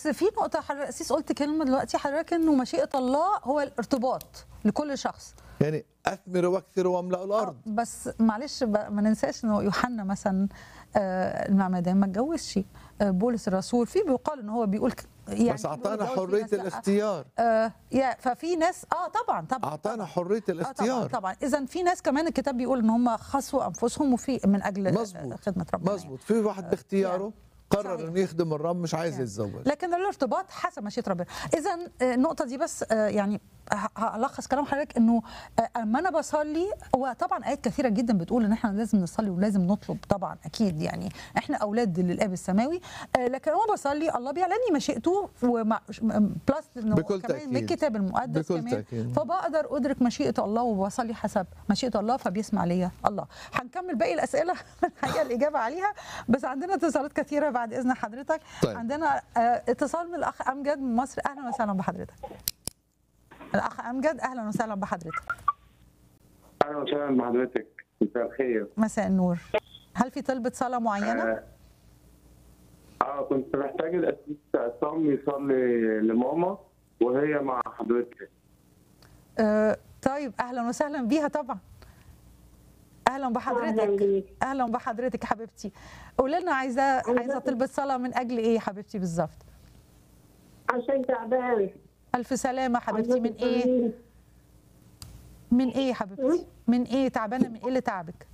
بس في نقطه حضرتك أسيس قلت كلمه دلوقتي حضرتك انه مشيئه الله هو الارتباط لكل شخص يعني اثمروا واكثروا واملأوا الارض بس معلش ب- ما ننساش انه يوحنا مثلا آه، المعمدان ما اتجوزش آه، بولس الرسول في بيقال ان هو بيقول ك- يعني بس اعطانا بيقول في حريه ناس لأ. الاختيار آه يا ففي ناس اه طبعا طبعا اعطانا طبعاً. حريه آه طبعا الاختيار طبعا اذا في ناس كمان الكتاب بيقول ان هم خصوا انفسهم وفي من اجل مظبوط. خدمه ربنا مظبوط في واحد باختياره قرر صحيح. انه يخدم الرب مش عايز يعني. يتزوج لكن الارتباط حسب مشيئه ربنا اذا النقطه دي بس آه، يعني ه- هلخص كلام حضرتك انه آه، اما انا بصلي هو طبعا ايات كثيره جدا بتقول ان احنا لازم نصلي ولازم نطلب طبعا اكيد يعني احنا اولاد للاب السماوي آه، لكن انا بصلي الله بيعلن لي مشيئته ومع بلس انه بكل كمان من تأكيد. الكتاب المقدس بكل كمان تأكيد. فبقدر ادرك مشيئه الله وبصلي حسب مشيئه الله فبيسمع ليا الله هنكمل باقي الاسئله الحقيقه الاجابه عليها بس عندنا اتصالات كثيره بعد اذن حضرتك طيب. عندنا آه، اتصال من الاخ امجد من مصر اهلا وسهلا بحضرتك الاخ امجد اهلا وسهلا بحضرتك اهلا وسهلا بحضرتك مساء الخير مساء النور هل في طلبة صلاة معينة؟ آه, اه كنت محتاج الاسيس عصام يصلي لماما وهي مع حضرتك آه طيب أهلا وسهلا بيها طبعا أهلا أهلاً بحضرتك بيك. أهلا بحضرتك يا حبيبتي قولي لنا عايزة عايزة طلبة صلاة من أجل إيه يا حبيبتي بالظبط؟ عشان تعبان ألف سلامة حبيبتي من إيه؟ من إيه يا حبيبتي؟ من إيه تعبانة من إيه اللي تعبك؟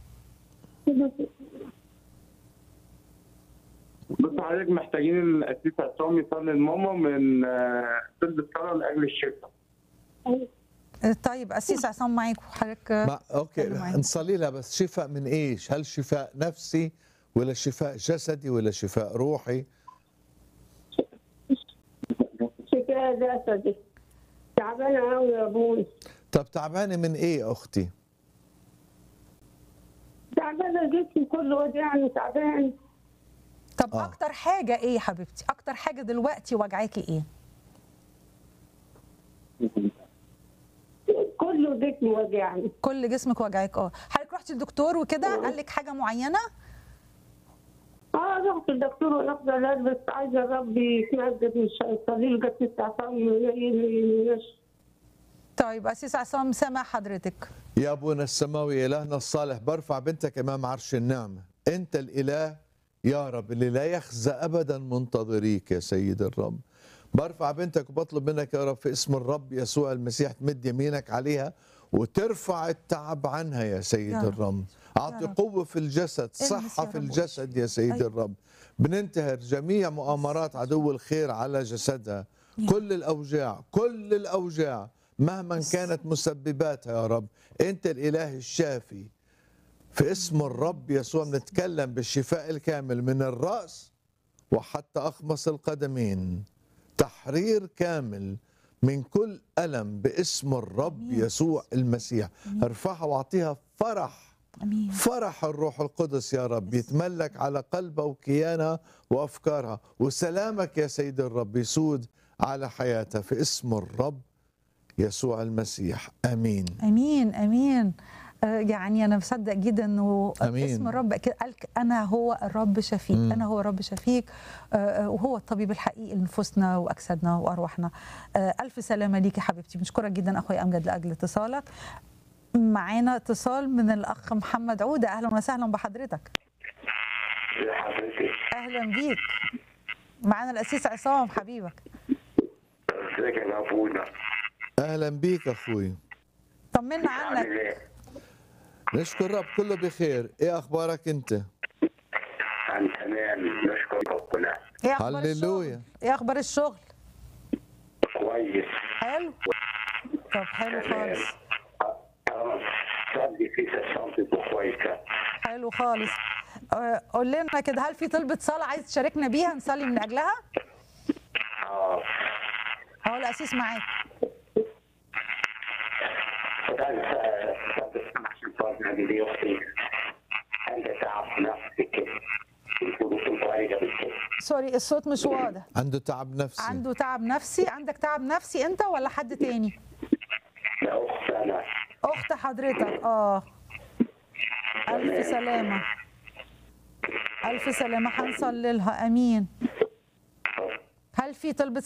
بص حضرتك محتاجين الاسيس عصام يصلي لماما من آه، طلب الصلاه لاجل الشفاء آه، طيب أسيس عصام معاكم حضرتك آه، ما اوكي اتكلم معايا. نصلي لها بس شفاء من ايش؟ هل شفاء نفسي ولا شفاء جسدي ولا شفاء روحي؟ شكاية جسدي تعبانة أوي يا أبوي طب تعبانه من ايه اختي؟ تعبانة جسمي كله وجعني تعبان طب آه. أكتر حاجة إيه يا حبيبتي؟ أكتر حاجة دلوقتي وجعاكي إيه؟ كله جسمي وجعني كل جسمك وجعك اه حضرتك رحتي للدكتور وكده قال لك حاجه معينه اه رحت الدكتور وناخد علاج بس عايزة الرب يتمجد مش هيصلي لي جت تعبان طيب اسيس عصام سامع حضرتك يا ابونا السماوي الهنا الصالح برفع بنتك امام عرش النعمه انت الاله يا رب اللي لا يخزى ابدا منتظريك يا سيد الرب برفع بنتك وبطلب منك يا رب في اسم الرب يسوع المسيح تمد يمينك عليها وترفع التعب عنها يا سيد يا رب. الرب اعطي رب. قوه في الجسد المس صحه يا في رب الجسد يا سيد أيوة. الرب بننتهر جميع مؤامرات عدو الخير على جسدها كل الاوجاع كل الاوجاع مهما كانت مسبباتها يا رب انت الاله الشافي في اسم الرب يسوع نتكلم بالشفاء الكامل من الراس وحتى اخمص القدمين تحرير كامل من كل الم باسم الرب آمين. يسوع المسيح ارفعها واعطيها فرح امين فرح الروح القدس يا رب يتملك على قلبها وكيانها وافكارها وسلامك يا سيد الرب يسود على حياتها في اسم الرب يسوع المسيح امين امين امين آه، يعني انا مصدق جدا انه أمين. اسم الرب كده قال انا هو الرب شفيك مم. انا هو الرب شفيك آه، آه، وهو الطبيب الحقيقي لنفوسنا واجسادنا وارواحنا آه، الف سلامه ليك يا حبيبتي مشكوره جدا اخويا امجد لاجل اتصالك معانا اتصال من الاخ محمد عوده اهلا وسهلا بحضرتك يا حضرتك اهلا بيك معانا الاسيس عصام حبيبك ازيك يا ابونا اهلا بيك اخوي طمنا عنك ايه؟ نشكر رب كله بخير ايه اخبارك انت عن تمام نشكر ربنا ايه اخبار هللويا. الشغل ايه اخبار الشغل كويس حلو طب حلو خالص صلي في صلاتك كويسه حلو خالص آه، قول لنا كده هل في طلبة صلاة عايز تشاركنا بيها نصلي من أجلها؟ اه أهو الأسيس معاك هذه دي اختي عندها تعب نفسي كده الظروف عليها بالكده سوري الصوت مش واضح عنده تعب نفسي عنده تعب نفسي عندك تعب نفسي أنت ولا حد تاني؟ يا اخت انا أخت حضرتك آه ألف سلامة ألف سلامة هنصلي لها أمين هل في طلبة